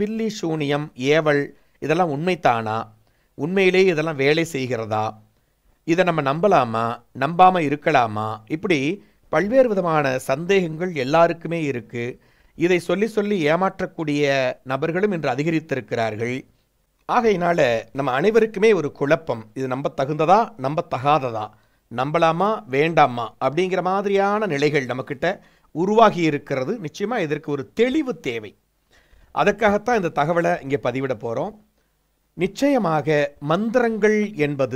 பில்லி சூனியம் ஏவல் இதெல்லாம் உண்மைத்தானா உண்மையிலேயே இதெல்லாம் வேலை செய்கிறதா இதை நம்ம நம்பலாமா நம்பாமல் இருக்கலாமா இப்படி பல்வேறு விதமான சந்தேகங்கள் எல்லாருக்குமே இருக்கு இதை சொல்லி சொல்லி ஏமாற்றக்கூடிய நபர்களும் இன்று அதிகரித்திருக்கிறார்கள் ஆகையினால நம்ம அனைவருக்குமே ஒரு குழப்பம் இது நம்ப தகுந்ததா நம்ப தகாததா நம்பலாமா வேண்டாமா அப்படிங்கிற மாதிரியான நிலைகள் நம்மக்கிட்ட உருவாகி இருக்கிறது நிச்சயமா இதற்கு ஒரு தெளிவு தேவை அதற்காகத்தான் இந்த தகவலை இங்கே பதிவிட போகிறோம் நிச்சயமாக மந்திரங்கள் என்பது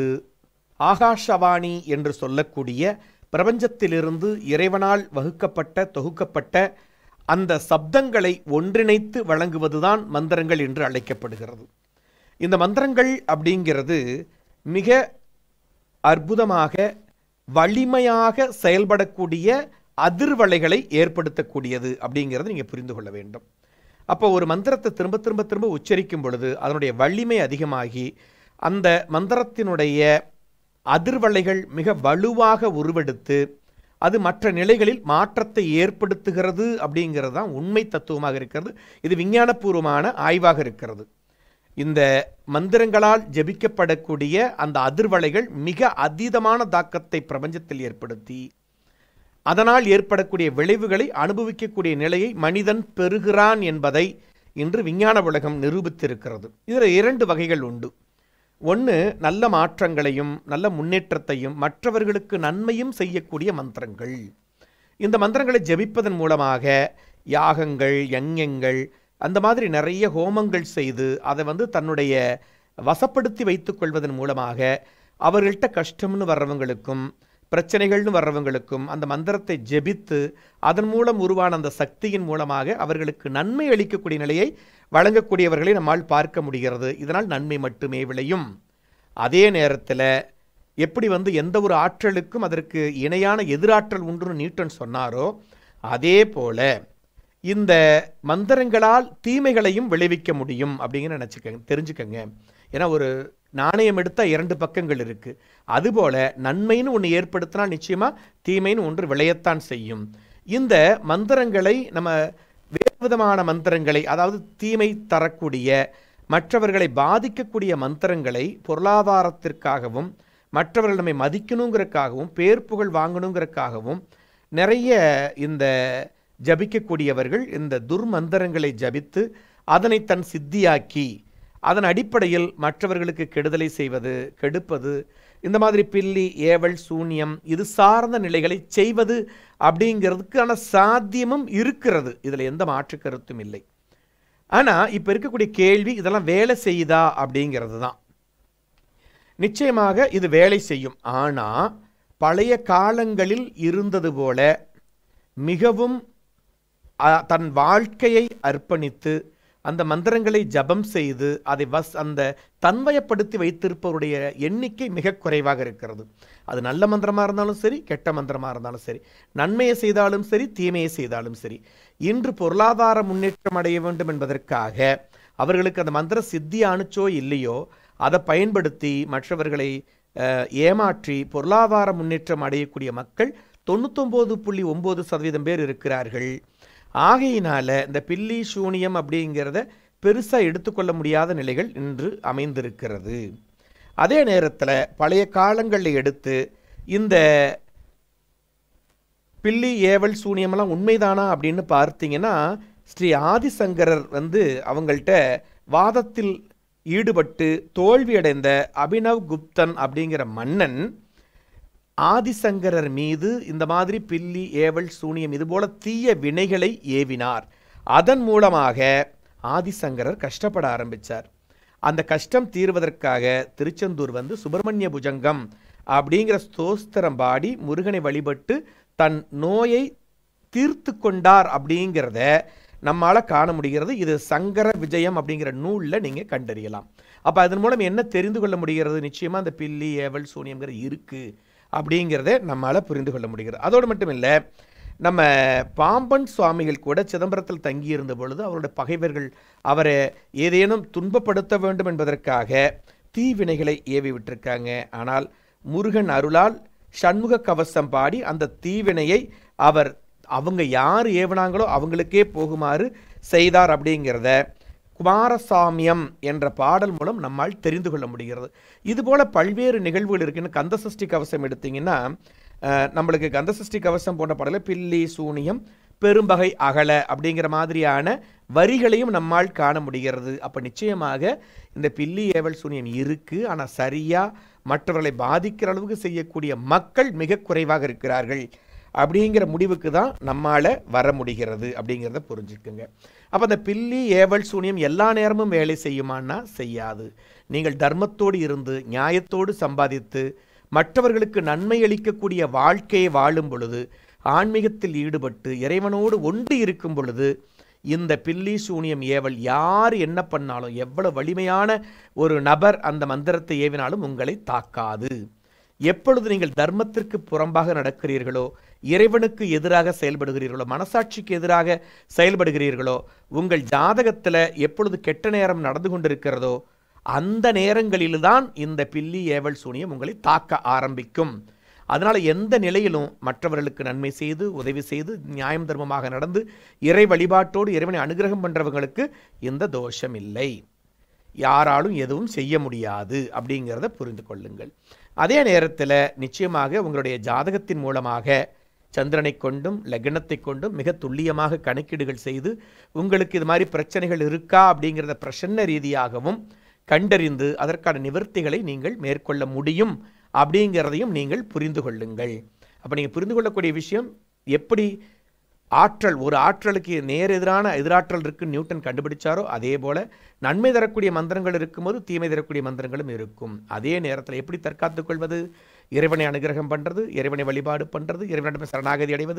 ஆகாஷவாணி என்று சொல்லக்கூடிய பிரபஞ்சத்திலிருந்து இறைவனால் வகுக்கப்பட்ட தொகுக்கப்பட்ட அந்த சப்தங்களை ஒன்றிணைத்து வழங்குவதுதான் மந்திரங்கள் என்று அழைக்கப்படுகிறது இந்த மந்திரங்கள் அப்படிங்கிறது மிக அற்புதமாக வலிமையாக செயல்படக்கூடிய அதிர்வலைகளை ஏற்படுத்தக்கூடியது அப்படிங்கிறத நீங்கள் புரிந்து கொள்ள வேண்டும் அப்போ ஒரு மந்திரத்தை திரும்ப திரும்ப திரும்ப உச்சரிக்கும் பொழுது அதனுடைய வலிமை அதிகமாகி அந்த மந்திரத்தினுடைய அதிர்வலைகள் மிக வலுவாக உருவெடுத்து அது மற்ற நிலைகளில் மாற்றத்தை ஏற்படுத்துகிறது அப்படிங்கிறது தான் உண்மை தத்துவமாக இருக்கிறது இது விஞ்ஞானபூர்வமான ஆய்வாக இருக்கிறது இந்த மந்திரங்களால் ஜெபிக்கப்படக்கூடிய அந்த அதிர்வலைகள் மிக அதீதமான தாக்கத்தை பிரபஞ்சத்தில் ஏற்படுத்தி அதனால் ஏற்படக்கூடிய விளைவுகளை அனுபவிக்கக்கூடிய நிலையை மனிதன் பெறுகிறான் என்பதை இன்று விஞ்ஞான உலகம் நிரூபித்திருக்கிறது இதில் இரண்டு வகைகள் உண்டு ஒன்று நல்ல மாற்றங்களையும் நல்ல முன்னேற்றத்தையும் மற்றவர்களுக்கு நன்மையும் செய்யக்கூடிய மந்திரங்கள் இந்த மந்திரங்களை ஜெபிப்பதன் மூலமாக யாகங்கள் யஞங்கள் அந்த மாதிரி நிறைய ஹோமங்கள் செய்து அதை வந்து தன்னுடைய வசப்படுத்தி வைத்துக் கொள்வதன் மூலமாக அவர்கள்ட்ட கஷ்டம்னு வர்றவங்களுக்கும் பிரச்சனைகள்னு வர்றவங்களுக்கும் அந்த மந்திரத்தை ஜெபித்து அதன் மூலம் உருவான அந்த சக்தியின் மூலமாக அவர்களுக்கு நன்மை அளிக்கக்கூடிய நிலையை வழங்கக்கூடியவர்களை நம்மால் பார்க்க முடிகிறது இதனால் நன்மை மட்டுமே விளையும் அதே நேரத்தில் எப்படி வந்து எந்த ஒரு ஆற்றலுக்கும் அதற்கு இணையான எதிராற்றல் உண்டுன்னு நியூட்டன் சொன்னாரோ அதே போல இந்த மந்திரங்களால் தீமைகளையும் விளைவிக்க முடியும் அப்படிங்கிற நினச்சிக்கங்க தெரிஞ்சுக்கங்க ஏன்னா ஒரு நாணயம் எடுத்தால் இரண்டு பக்கங்கள் இருக்கு அதுபோல நன்மைன்னு ஒன்று ஏற்படுத்தினால் நிச்சயமா தீமைன்னு ஒன்று விளையத்தான் செய்யும் இந்த மந்திரங்களை நம்ம வேறு விதமான மந்திரங்களை அதாவது தீமை தரக்கூடிய மற்றவர்களை பாதிக்கக்கூடிய மந்திரங்களை பொருளாதாரத்திற்காகவும் மற்றவர்கள் நம்மை மதிக்கணுங்கிறதுக்காகவும் பேர் புகழ் வாங்கணுங்கிறதுக்காகவும் நிறைய இந்த ஜபிக்கக்கூடியவர்கள் இந்த துர்மந்திரங்களை ஜபித்து அதனை தன் சித்தியாக்கி அதன் அடிப்படையில் மற்றவர்களுக்கு கெடுதலை செய்வது கெடுப்பது இந்த மாதிரி பில்லி ஏவல் சூன்யம் இது சார்ந்த நிலைகளை செய்வது அப்படிங்கிறதுக்கான சாத்தியமும் இருக்கிறது இதில் எந்த மாற்று கருத்தும் இல்லை ஆனால் இப்போ இருக்கக்கூடிய கேள்வி இதெல்லாம் வேலை செய்யுதா அப்படிங்கிறது தான் நிச்சயமாக இது வேலை செய்யும் ஆனால் பழைய காலங்களில் இருந்தது போல மிகவும் அ- தன் வாழ்க்கையை அர்ப்பணித்து அந்த மந்திரங்களை ஜபம் செய்து அதை வஸ் அந்த தன்வயப்படுத்தி வைத்திருப்பவருடைய எண்ணிக்கை மிக குறைவாக இருக்கிறது அது நல்ல மந்திரமாக இருந்தாலும் சரி கெட்ட மந்திரமாக இருந்தாலும் சரி நன்மையை செய்தாலும் சரி தீமையை செய்தாலும் சரி இன்று பொருளாதார முன்னேற்றம் அடைய வேண்டும் என்பதற்காக அவர்களுக்கு அந்த மந்திர சித்தி அனுச்சோ இல்லையோ அதை பயன்படுத்தி மற்றவர்களை அஹ், ஏமாற்றி பொருளாதார முன்னேற்றம் அடையக்கூடிய மக்கள் தொண்ணூத்தொம்பது புள்ளி ஒம்பது சதவீதம் பேர் இருக்கிறார்கள் ஆகையினால இந்த பில்லி சூனியம் அப்படிங்கிறத பெருசாக எடுத்துக்கொள்ள முடியாத நிலைகள் இன்று அமைந்திருக்கிறது அதே நேரத்தில் பழைய காலங்களில் எடுத்து இந்த பில்லி ஏவல் சூனியமெல்லாம் உண்மைதானா அப்படின்னு பார்த்தீங்கன்னா ஸ்ரீ ஆதிசங்கரர் வந்து அவங்கள்ட்ட வாதத்தில் ஈடுபட்டு தோல்வியடைந்த அபினவ் குப்தன் அப்படிங்கிற மன்னன் ஆதிசங்கரர் மீது இந்த மாதிரி பில்லி ஏவல் சூனியம் இதுபோல தீய வினைகளை ஏவினார் அதன் மூலமாக ஆதிசங்கரர் கஷ்டப்பட ஆரம்பிச்சார் அந்த கஷ்டம் தீர்வதற்காக திருச்செந்தூர் வந்து சுப்பிரமணிய புஜங்கம் அப்படிங்கிற ஸ்தோஸ்திரம் பாடி முருகனை வழிபட்டு தன் நோயை தீர்த்து கொண்டார் அப்படிங்கிறத நம்மால காண முடிகிறது இது சங்கர விஜயம் அப்படிங்கிற நூலில் நீங்கள் கண்டறியலாம் அப்போ அதன் மூலம் என்ன தெரிந்து கொள்ள முடிகிறது நிச்சயமாக அந்த பில்லி ஏவல் சூனியம்ங்கிறது இருக்குது அப்படிங்கிறத நம்மால் புரிந்து கொள்ள முடிகிறது அதோடு மட்டும் இல்லை நம்ம பாம்பன் சுவாமிகள் கூட சிதம்பரத்தில் தங்கியிருந்த பொழுது அவருடைய பகைவர்கள் அவரை ஏதேனும் துன்பப்படுத்த வேண்டும் என்பதற்காக தீவினைகளை ஏவி விட்டிருக்காங்க ஆனால் முருகன் அருளால் சண்முக கவசம் பாடி அந்த தீவினையை அவர் அவங்க யார் ஏவினாங்களோ அவங்களுக்கே போகுமாறு செய்தார் அப்படிங்கிறத குமாரசாமியம் என்ற பாடல் மூலம் நம்மால் தெரிந்து கொள்ள முடிகிறது இதுபோல பல்வேறு நிகழ்வுகள் இருக்குன்னு கந்தசஷ்டி கவசம் எடுத்தீங்கன்னா அஹ், நம்மளுக்கு கந்தசஷ்டி கவசம் போன்ற பாடல பில்லி சூனியம் பெரும்பகை அகல அப்படிங்கிற மாதிரியான வரிகளையும் நம்மால் காண முடிகிறது அப்போ நிச்சயமாக இந்த பில்லி ஏவல் சூனியம் இருக்கு ஆனால் சரியா மற்றவர்களை பாதிக்கிற அளவுக்கு செய்யக்கூடிய மக்கள் மிக குறைவாக இருக்கிறார்கள் அப்படிங்கிற முடிவுக்கு தான் நம்மால் வர முடிகிறது அப்படிங்கிறத புரிஞ்சுக்குங்க அப்போ அந்த பில்லி ஏவல் சூனியம் எல்லா நேரமும் வேலை செய்யுமான்னா செய்யாது நீங்கள் தர்மத்தோடு இருந்து நியாயத்தோடு சம்பாதித்து மற்றவர்களுக்கு நன்மை அளிக்கக்கூடிய வாழ்க்கையை வாழும் பொழுது ஆன்மீகத்தில் ஈடுபட்டு இறைவனோடு ஒன்று இருக்கும் பொழுது இந்த பில்லி சூனியம் ஏவல் யார் என்ன பண்ணாலும் எவ்வளவு வலிமையான ஒரு நபர் அந்த மந்திரத்தை ஏவினாலும் உங்களை தாக்காது எப்பொழுது நீங்கள் தர்மத்திற்கு புறம்பாக நடக்கிறீர்களோ இறைவனுக்கு எதிராக செயல்படுகிறீர்களோ மனசாட்சிக்கு எதிராக செயல்படுகிறீர்களோ உங்கள் ஜாதகத்தில் எப்பொழுது கெட்ட நேரம் நடந்து கொண்டிருக்கிறதோ அந்த நேரங்களில்தான் இந்த பில்லி ஏவல் சூனியம் உங்களை தாக்க ஆரம்பிக்கும் அதனால் எந்த நிலையிலும் மற்றவர்களுக்கு நன்மை செய்து உதவி செய்து நியாயம் தர்மமாக நடந்து இறை வழிபாட்டோடு இறைவனை அனுகிரகம் பண்ணுறவங்களுக்கு இந்த தோஷம் இல்லை யாராலும் எதுவும் செய்ய முடியாது அப்படிங்கிறத புரிந்து கொள்ளுங்கள் அதே நேரத்தில் நிச்சயமாக உங்களுடைய ஜாதகத்தின் மூலமாக சந்திரனை கொண்டும் லக்னத்தை கொண்டும் மிக துல்லியமாக கணக்கீடுகள் செய்து உங்களுக்கு இது மாதிரி பிரச்சனைகள் இருக்கா அப்படிங்கிறத பிரசன்ன ரீதியாகவும் கண்டறிந்து அதற்கான நிவர்த்திகளை நீங்கள் மேற்கொள்ள முடியும் அப்படிங்கிறதையும் நீங்கள் புரிந்து கொள்ளுங்கள் அப்போ நீங்கள் புரிந்து கொள்ளக்கூடிய விஷயம் எப்படி ஆற்றல் ஒரு ஆற்றலுக்கு நேர் எதிரான எதிராற்றல் இருக்கு நியூட்டன் கண்டுபிடிச்சாரோ அதே போல நன்மை தரக்கூடிய மந்திரங்கள் இருக்கும்போது தீமை தரக்கூடிய மந்திரங்களும் இருக்கும் அதே நேரத்தில் எப்படி தற்காத்துக் கொள்வது இறைவனை அனுகிரகம் பண்றது இறைவனை வழிபாடு பண்றது இறைவனிடம் சரணாகதி அடைவது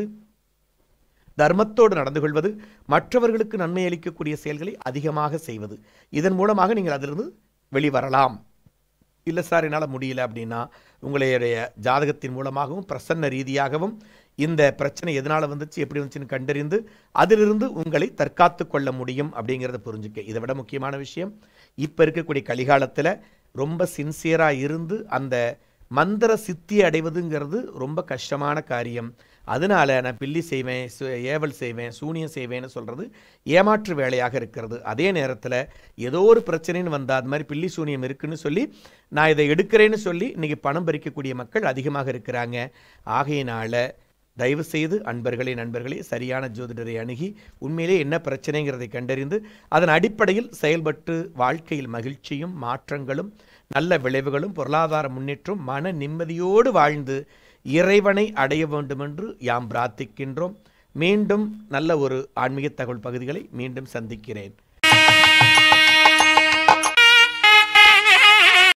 தர்மத்தோடு நடந்து கொள்வது மற்றவர்களுக்கு நன்மை அளிக்கக்கூடிய செயல்களை அதிகமாக செய்வது இதன் மூலமாக நீங்கள் அதிலிருந்து வெளிவரலாம் இல்லை சார் என்னால் முடியல அப்படின்னா உங்களுடைய ஜாதகத்தின் மூலமாகவும் பிரசன்ன ரீதியாகவும் இந்த பிரச்சனை எதனால் வந்துச்சு எப்படி வந்துச்சுன்னு கண்டறிந்து அதிலிருந்து உங்களை தற்காத்து கொள்ள முடியும் அப்படிங்கிறத புரிஞ்சுக்க இதை விட முக்கியமான விஷயம் இப்போ இருக்கக்கூடிய கலிகாலத்தில் ரொம்ப சின்சியராக இருந்து அந்த மந்திர சித்தி அடைவதுங்கிறது ரொம்ப கஷ்டமான காரியம் அதனால நான் பில்லி செய்வேன் சு- ஏவல் செய்வேன் சூனியம் செய்வேன்னு சொல்கிறது ஏமாற்று வேலையாக இருக்கிறது அதே நேரத்தில் ஏதோ ஒரு பிரச்சனைன்னு வந்தால் அது மாதிரி பில்லி சூனியம் இருக்குன்னு சொல்லி நான் இதை எடுக்கிறேன்னு சொல்லி இன்றைக்கி பணம் பறிக்கக்கூடிய மக்கள் அதிகமாக இருக்கிறாங்க ஆகையினால தயவு செய்து அன்பர்களே நண்பர்களே சரியான ஜோதிடரை அணுகி உண்மையிலே என்ன பிரச்சனைங்கிறதை கண்டறிந்து அதன் அடிப்படையில் செயல்பட்டு வாழ்க்கையில் மகிழ்ச்சியும் மாற்றங்களும் நல்ல விளைவுகளும் பொருளாதார முன்னேற்றம் மன நிம்மதியோடு வாழ்ந்து இறைவனை அடைய வேண்டுமென்று யாம் பிரார்த்திக்கின்றோம் மீண்டும் நல்ல ஒரு ஆன்மீக தகவல் பகுதிகளை மீண்டும் சந்திக்கிறேன்